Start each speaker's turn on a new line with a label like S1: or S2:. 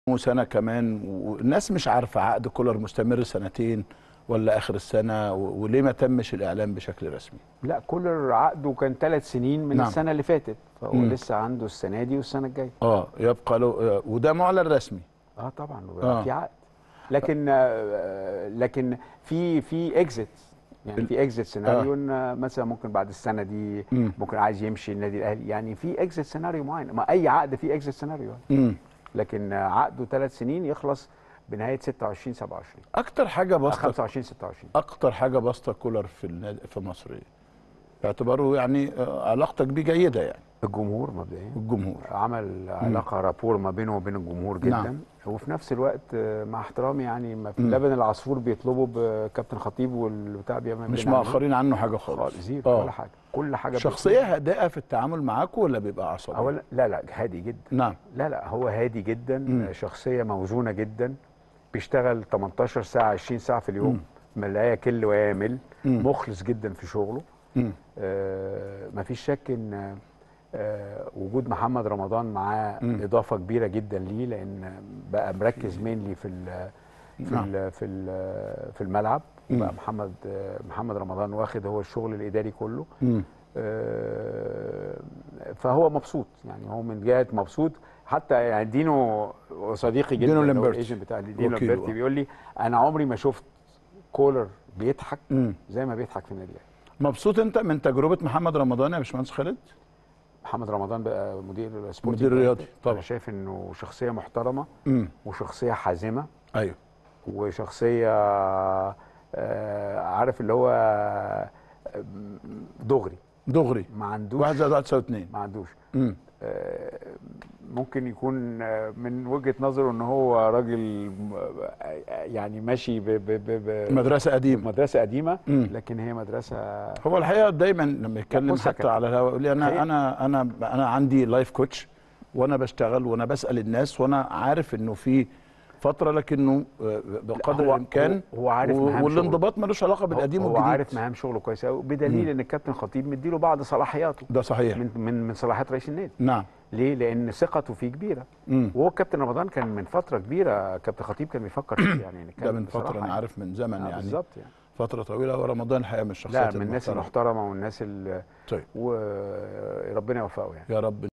S1: سنه كمان والناس مش عارفه عقد كولر مستمر سنتين ولا اخر السنه و- وليه ما تمش الاعلان بشكل رسمي
S2: لا كولر عقده كان ثلاث سنين من
S1: نعم.
S2: نعم. السنه اللي فاتت فهو
S1: مم.
S2: لسه عنده السنه دي والسنه الجايه
S1: اه يبقى له آه، وده معلن رسمي
S2: اه طبعا
S1: آه.
S2: آه. في عقد لكن آه لكن في في اكزيت يعني
S1: ال-
S2: في اكزيت سيناريو ان مثلا ممكن بعد السنه دي
S1: مم.
S2: ممكن عايز يمشي النادي الاهلي يعني في اكزيت سيناريو معين ما اي عقد فيه اكزيت سيناريو
S1: امم
S2: لكن آه، عقده ثلاث سنين يخلص بنهايه 26 27
S1: اكتر حاجه
S2: آه،
S1: بسطك
S2: 25 26
S1: اكتر حاجه بسطك كولر في النادي في مصر ايه؟ باعتباره يعني آه، علاقتك بيه جيده يعني
S2: الجمهور مبدئيا
S1: الجمهور
S2: عمل علاقه رابور ما بينه وبين الجمهور جدا
S1: نعم.
S2: نعم. وفي نفس الوقت آه، مع احترامي يعني ما في
S1: مم.
S2: لبن العصفور بيطلبوا بكابتن خطيب والبتاع بيعمل
S1: مش
S2: بينعمل.
S1: مأخرين عنه حاجه خالص
S2: خالص زيرو
S1: آه.
S2: ولا حاجه كل حاجه
S1: شخصيه هادئه في التعامل معاكم ولا بيبقى عصبي؟
S2: اولا لا لا هادي جدا
S1: نعم
S2: لا لا هو هادي جدا
S1: مم.
S2: شخصيه موزونه جدا بيشتغل 18 ساعه 20 ساعه في اليوم ما لا يكل ويمل
S1: مم.
S2: مخلص جدا في شغله
S1: مم.
S2: آه مفيش شك ان آه وجود محمد رمضان معاه
S1: مم.
S2: اضافه كبيره جدا ليه لان بقى مركز مينلي في ال في
S1: نعم.
S2: ال في ال في الملعب
S1: مم.
S2: بقى محمد آه محمد رمضان واخد هو الشغل الاداري كله
S1: مم.
S2: آه، فهو مبسوط يعني هو من جهه مبسوط حتى يعني دينو صديقي جدا
S1: دينو
S2: اللي هو
S1: لامبرتي.
S2: الايجنت بتاع دينو
S1: وكيله،
S2: لامبرتي
S1: آه.
S2: بيقول لي انا عمري ما شفت كولر بيضحك
S1: مم.
S2: زي ما بيضحك في النادي الاهلي
S1: مبسوط انت من تجربه محمد رمضان يا باشمهندس خالد؟
S2: محمد رمضان بقى مدير سبورتنج
S1: مدير رياضي، طبعا.
S2: انا شايف انه شخصيه محترمه
S1: امم
S2: وشخصيه حازمه
S1: ايوه
S2: وشخصيه آه، عارف اللي هو آه، دغري
S1: دغري
S2: ما عندوش
S1: واحد زائد واحد يساوي اثنين
S2: ما عندوش
S1: امم
S2: آه، ممكن يكون آه، من وجهة نظره ان هو راجل آه، يعني ماشي ب- ب- ب- ب-
S1: مدرسه قديمه
S2: مدرسة قديمة
S1: مم.
S2: لكن هي مدرسة
S1: هو الحقيقه دايما لما يتكلم
S2: بص يا
S1: حتى
S2: كابتن.
S1: على الهواء يقول لي انا
S2: هي-
S1: انا انا انا عندي لايف كوتش وانا بشتغل وانا بسال الناس وانا عارف انه في فتره لكنه آه، بقدر
S2: هو-
S1: الامكان
S2: هو- هو عارف
S1: و-
S2: مهام
S1: والانضباط ملوش علاقه بالقديم
S2: هو
S1: والجديد
S2: عارف مهام شغله كويس قوي بدليل ان الكابتن خطيب مديله بعض صلاحياته
S1: ده صحيح
S2: من من من صلاحيات رئيس النادي
S1: نعم
S2: ليه؟ لان ثقته فيه كبيره
S1: امم
S2: وهو الكابتن رمضان كان من فتره كبيره كابتن خطيب كان بيفكر فيه يعني نتكلم
S1: ده من
S2: بصراحة
S1: فتره انا
S2: يعني.
S1: عارف من زمن
S2: آه،
S1: يعني
S2: بالظبط يعني
S1: فتره طويله ورمضان الحقيقه من الشخصيات
S2: لا من الناس
S1: المحترمة.
S2: المحترمه والناس اللي
S1: طيب
S2: وربنا يوفقه يعني
S1: يا رب